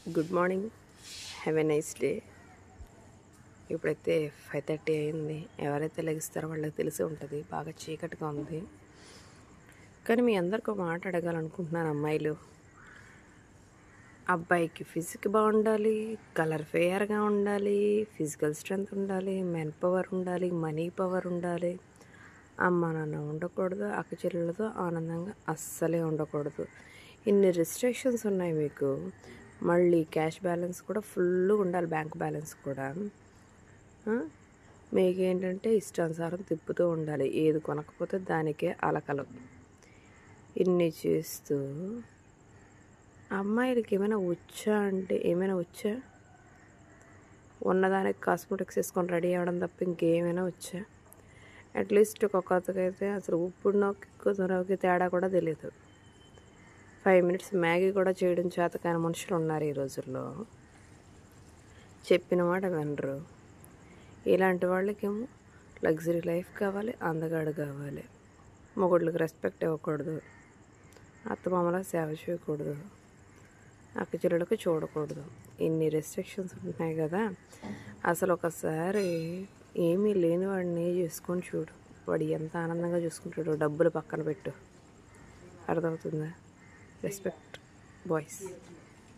Good morning have a nice day ఇప్పుడైతే five thirty అయింది ఎవరైతే లెగిస్తారో వాళ్ళకి తెలిసి ఉంటుంది బాగా చీకటిగా ఉంది కానీ మీ అందరికి ఒక మాట అడగాలనుకుంటున్నాను అమ్మాయిలు అబ్బాయికి ఫిజిక్ బాగుండాలి కలర్ ఫేయర్గా ఉండాలి ఫిజికల్ స్ట్రెంగ్త్ ఉండాలి మెన్ పవర్ ఉండాలి మనీ పవర్ ఉండాలి అమ్మ నాన్న ఉండకూడదు అక్క చెల్లెలతో ఆనందంగా అస్సలే ఉండకూడదు ఇన్ని రిస్ట్రిక్షన్స్ ఉన్నాయి మీకు మళ్ళీ క్యాష్ బ్యాలెన్స్ కూడా ఫుల్గా ఉండాలి బ్యాంక్ బ్యాలెన్స్ కూడా ఆ? మీకేంటంటే ఇష్టానుసారం తిప్పుతూ ఉండాలి ఏది కొనకపోతే దానికే అలకలు ఇన్ని చేస్తూ అమ్మాయిలకి ఏమైనా వచ్చా అంటే ఏమైనా వచ్చా ఉన్నదానికి కాస్మెటిక్స్ వేసుకొని రెడీ అవ్వడం తప్ప ఇంకేమైనా వచ్చా అట్లీస్ట్ ఒక కొత్తకైతే అసలు ఉప్పుడు నొక్కి కుదురకి తేడా కూడా తెలియదు ఫైవ్ మినిట్స్ మ్యాగీ కూడా చేయడం చేత కాని మనుషులు ఉన్నారు ఈ రోజుల్లో చెప్పిన మాట వినరు ఇలాంటి వాళ్ళకేమో లగ్జరీ లైఫ్ కావాలి అందగాడు కావాలి మొగుళ్ళకి రెస్పెక్ట్ ఇవ్వకూడదు అత్తమామలా సేవ చేయకూడదు అక్క చెల్లెలకు చూడకూడదు ఇన్ని రెస్ట్రిక్షన్స్ ఉంటున్నాయి కదా అసలు ఒకసారి ఏమీ లేని వాడిని చేసుకొని చూడు వాడు ఎంత ఆనందంగా చూసుకుంటాడు డబ్బులు పక్కన పెట్టు అర్థమవుతుందా రెస్పెక్ట్ బాయ్స్